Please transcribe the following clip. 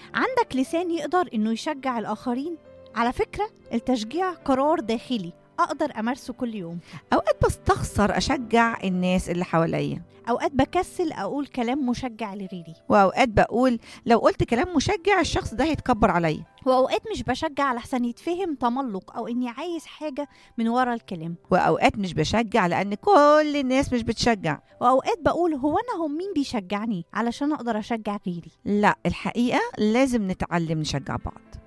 عندك لسان يقدر انه يشجع الاخرين على فكره التشجيع قرار داخلي اقدر امارسه كل يوم اوقات بستخسر اشجع الناس اللي حواليا اوقات بكسل اقول كلام مشجع لغيري واوقات بقول لو قلت كلام مشجع الشخص ده هيتكبر عليا واوقات مش بشجع علشان يتفهم تملق او اني عايز حاجه من ورا الكلام واوقات مش بشجع لان كل الناس مش بتشجع واوقات بقول هو انا هم مين بيشجعني علشان اقدر اشجع غيري لا الحقيقه لازم نتعلم نشجع بعض